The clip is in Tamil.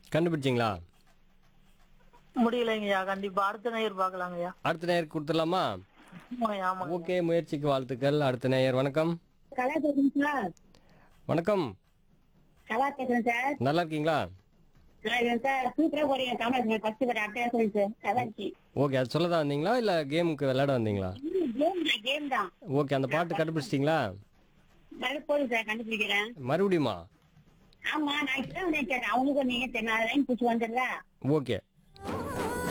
கண்டுபிடிச்சிங்களா முடியலைங்கய்யா கண்டிப்பா அடுத்த நேயர் பார்க்கலாங்கய்யா அடுத்த நேயருக்கு கொடுத்துடலாமா ஆமாங்கய்யா ஆமாங்க ஓகே முயற்சிக்கு வாழ்த்துக்கள் அடுத்த நேயர் வணக்கம் கலா பேசுறேன் சார் வணக்கம் கலா பேசுறேன் சார் நல்லா இருக்கீங்களா நான் சார் சூப்பரா போறீங்க தமிழ் ஃபர்ஸ்ட் பேர் அப்படியே சொல்லி சார் கலாச்சி ஓகே அது சொல்ல தான் வந்தீங்களா இல்லை கேமுக்கு விளையாட வந்தீங்களா கேம் தான் கேம் தான் ஓகே அந்த பாட்டு கண்டுபிடிச்சிட்டிங்களா நல்ல போதும் சார் கண்டுபிடிக்கிறேன் மறுபடியுமா ஆமா நான் இப்பதான் வந்து கேட்டேன் அவங்களுக்கு நீங்க தெரியும் லைன் பிடிச்சி வந்துடல ஓகே